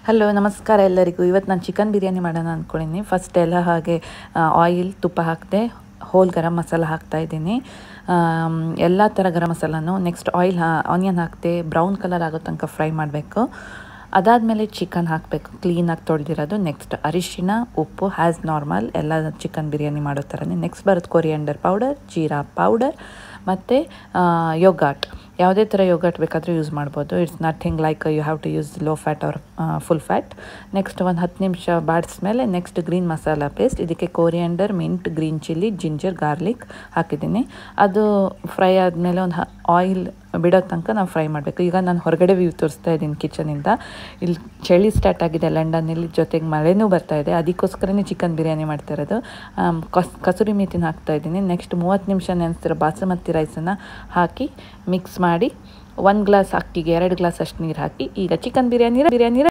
hello ನಮಸ್ಕಾರ ಎಲ್ಲರಿಗೂ ಇವತ್ತು ನಾನು ಚಿಕನ್ ಬಿರಿಯಾನಿ ಮಾಡೋಣ ಅಂದ್ಕೊಂಡಿನಿ ಫಸ್ಟ್ ಎಲ್ಲ ಹಾಗೆ ಆಯಿಲ್ ತುಪ್ಪ ಹಾಕಿದೆ ಹೋಲ್ ಗರಂ ಮಸಾಲ ಹಾಕ್ತಾ ಇದ್ದೀನಿ ಎಲ್ಲ ಥರ ಗರಂ ಮಸಾಲನು ನೆಕ್ಸ್ಟ್ ಆಯಿಲ್ ಆನಿಯನ್ ಹಾಕ್ತೆ ಬ್ರೌನ್ ಕಲರ್ ಆಗೋ ತನಕ ಫ್ರೈ ಮಾಡಬೇಕು ಅದಾದಮೇಲೆ ಚಿಕನ್ ಹಾಕಬೇಕು ಕ್ಲೀನಾಗಿ ತೊಳೆದಿರೋದು ನೆಕ್ಸ್ಟ್ ಅರಿಶಿನ ಉಪ್ಪು ಹ್ಯಾಸ್ ನಾರ್ಮಲ್ ಎಲ್ಲ ಚಿಕನ್ ಬಿರಿಯಾನಿ ಮಾಡೋ ಥರನೇ ನೆಕ್ಸ್ಟ್ ಬರುತ್ತೆ ಕೊರಿಯಂಡರ್ ಪೌಡರ್ ಜೀರಾ ಪೌಡರ್ ಮತ್ತು ಯೋಗಾಟ್ ಯಾವುದೇ ಥರ ಯೋಗಾಟ್ ಬೇಕಾದರೂ ಯೂಸ್ ಮಾಡ್ಬೋದು it's nothing like you have to use low fat or full fat next ಒಂದು ಹತ್ತು ನಿಮಿಷ ಬಾಡಿಸ್ಮೇಲೆ ನೆಕ್ಸ್ಟ್ ಗ್ರೀನ್ ಮಸಾಲ ಪೇಸ್ಟ್ ಇದಕ್ಕೆ coriander mint green chilli ginger garlic ಹಾಕಿದ್ದೀನಿ ಅದು ಫ್ರೈ ಆದಮೇಲೆ ಒಂದು ಆಯಿಲ್ ಬಿಡೋ ತನಕ ನಾವು ಫ್ರೈ ಮಾಡಬೇಕು ಈಗ ನಾನು ಹೊರಗಡೆ ವ್ಯೂ ತೋರಿಸ್ತಾ ಇದ್ದೀನಿ ಕಿಚನಿಂದ ಇಲ್ಲಿ ಚಳಿ ಸ್ಟಾರ್ಟ್ ಆಗಿದೆ ಲಂಡನ್ನಲ್ಲಿ ಜೊತೆಗೆ ಮಳೆನೂ ಬರ್ತಾ ಇದೆ ಅದಕ್ಕೋಸ್ಕರನೇ ಚಿಕನ್ ಬಿರಿಯಾನಿ ಮಾಡ್ತಾ ಇರೋದು ಕಸ್ ಕಸೂರಿ ಮೇತಿನ ಹಾಕ್ತಾ ಇದ್ದೀನಿ ನೆಕ್ಸ್ಟ್ ಮೂವತ್ತು ನಿಮಿಷ ನೆನೆಸ್ತಿರೋ ಬಾಸುಮತಿ ರೈಸನ್ನು ಹಾಕಿ ಮಿಕ್ಸ್ ಮಾಡಿ ಒಂದು ಗ್ಲಾಸ್ ಅಕ್ಕಿಗೆ ಎರಡು ಗ್ಲಾಸ್ ಅಷ್ಟು ನೀರು ಹಾಕಿ ಈಗ ಚಿಕನ್ ಬಿರಿಯಾನಿ ಬಿರಿಯಾನಿ